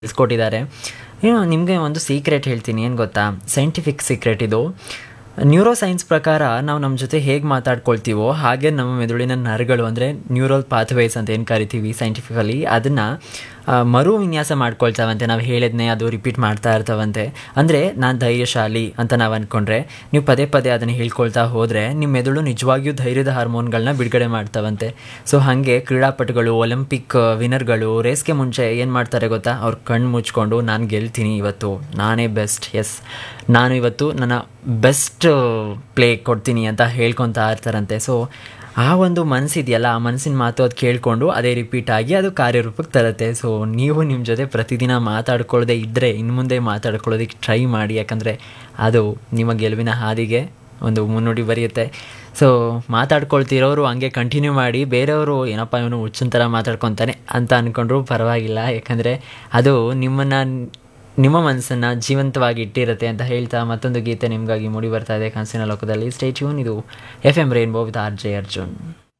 ತಿಳಿಸ್ಕೊಟ್ಟಿದ್ದಾರೆ ಏನು ನಿಮಗೆ ಒಂದು ಸೀಕ್ರೆಟ್ ಹೇಳ್ತೀನಿ ಏನು ಗೊತ್ತಾ ಸೈಂಟಿಫಿಕ್ ಸೀಕ್ರೆಟ್ ಇದು ನ್ಯೂರೋ ಸೈನ್ಸ್ ಪ್ರಕಾರ ನಾವು ನಮ್ಮ ಜೊತೆ ಹೇಗೆ ಮಾತಾಡ್ಕೊಳ್ತೀವೋ ಹಾಗೆ ನಮ್ಮ ಮೆದುಳಿನ ನರಗಳು ಅಂದರೆ ನ್ಯೂರಲ್ ಪಾತ್ವೇಸ್ ಅಂತ ಏನು ಕರಿತೀವಿ ಸೈಂಟಿಫಿಕಲಿ ಅದನ್ನು ಮರು ವಿನ್ಯಾಸ ಮಾಡ್ಕೊಳ್ತಾವಂತೆ ನಾವು ಹೇಳಿದ್ನೇ ಅದು ರಿಪೀಟ್ ಮಾಡ್ತಾ ಇರ್ತಾವಂತೆ ಅಂದರೆ ನಾನು ಧೈರ್ಯಶಾಲಿ ಅಂತ ನಾವು ಅಂದ್ಕೊಂಡ್ರೆ ನೀವು ಪದೇ ಪದೇ ಅದನ್ನು ಹೇಳ್ಕೊಳ್ತಾ ಹೋದರೆ ನಿಮ್ಮ ಮೆದುಳು ನಿಜವಾಗಿಯೂ ಧೈರ್ಯದ ಹಾರ್ಮೋನ್ಗಳನ್ನ ಬಿಡುಗಡೆ ಮಾಡ್ತಾವಂತೆ ಸೊ ಹಾಗೆ ಕ್ರೀಡಾಪಟುಗಳು ಒಲಿಂಪಿಕ್ ವಿನರ್ಗಳು ರೇಸ್ಗೆ ಮುಂಚೆ ಏನು ಮಾಡ್ತಾರೆ ಗೊತ್ತಾ ಅವ್ರು ಕಣ್ಣು ಮುಚ್ಕೊಂಡು ನಾನು ಗೆಲ್ತೀನಿ ಇವತ್ತು ನಾನೇ ಬೆಸ್ಟ್ ಎಸ್ ನಾನು ಇವತ್ತು ನನ್ನ ಬೆಸ್ಟ್ ಪ್ಲೇ ಕೊಡ್ತೀನಿ ಅಂತ ಹೇಳ್ಕೊತಾ ಇರ್ತಾರಂತೆ ಸೊ ಆ ಒಂದು ಮನಸ್ಸಿದೆಯಲ್ಲ ಆ ಮನಸ್ಸಿನ ಮಾತು ಅದು ಕೇಳಿಕೊಂಡು ಅದೇ ರಿಪೀಟ್ ಆಗಿ ಅದು ಕಾರ್ಯರೂಪಕ್ಕೆ ತರುತ್ತೆ ಸೊ ನೀವು ನಿಮ್ಮ ಜೊತೆ ಪ್ರತಿದಿನ ಮಾತಾಡ್ಕೊಳ್ಳದೆ ಇದ್ದರೆ ಇನ್ನು ಮುಂದೆ ಮಾತಾಡ್ಕೊಳ್ಳೋದಕ್ಕೆ ಟ್ರೈ ಮಾಡಿ ಯಾಕಂದರೆ ಅದು ನಿಮ್ಮ ಗೆಲುವಿನ ಹಾದಿಗೆ ಒಂದು ಮುನ್ನುಡಿ ಬರೆಯುತ್ತೆ ಸೊ ಮಾತಾಡ್ಕೊಳ್ತಿರೋರು ಹಂಗೆ ಕಂಟಿನ್ಯೂ ಮಾಡಿ ಬೇರೆಯವರು ಏನಪ್ಪ ಇವನು ಹುಚ್ಚಿನ ಥರ ಮಾತಾಡ್ಕೊತಾನೆ ಅಂತ ಅಂದ್ಕೊಂಡ್ರು ಪರವಾಗಿಲ್ಲ ಯಾಕಂದರೆ ಅದು ನಿಮ್ಮನ್ನು ನಿಮ್ಮ ಮನಸ್ಸನ್ನು ಜೀವಂತವಾಗಿ ಇಟ್ಟಿರುತ್ತೆ ಅಂತ ಹೇಳ್ತಾ ಮತ್ತೊಂದು ಗೀತೆ ನಿಮಗಾಗಿ ಮೂಡಿ ಬರ್ತಾ ಇದೆ ಕನಸಿನ ಲೋಕದಲ್ಲಿ ಸ್ಟೇ ಟ್ಯೂನ್ ಇದು F M rainbow with R J Arjun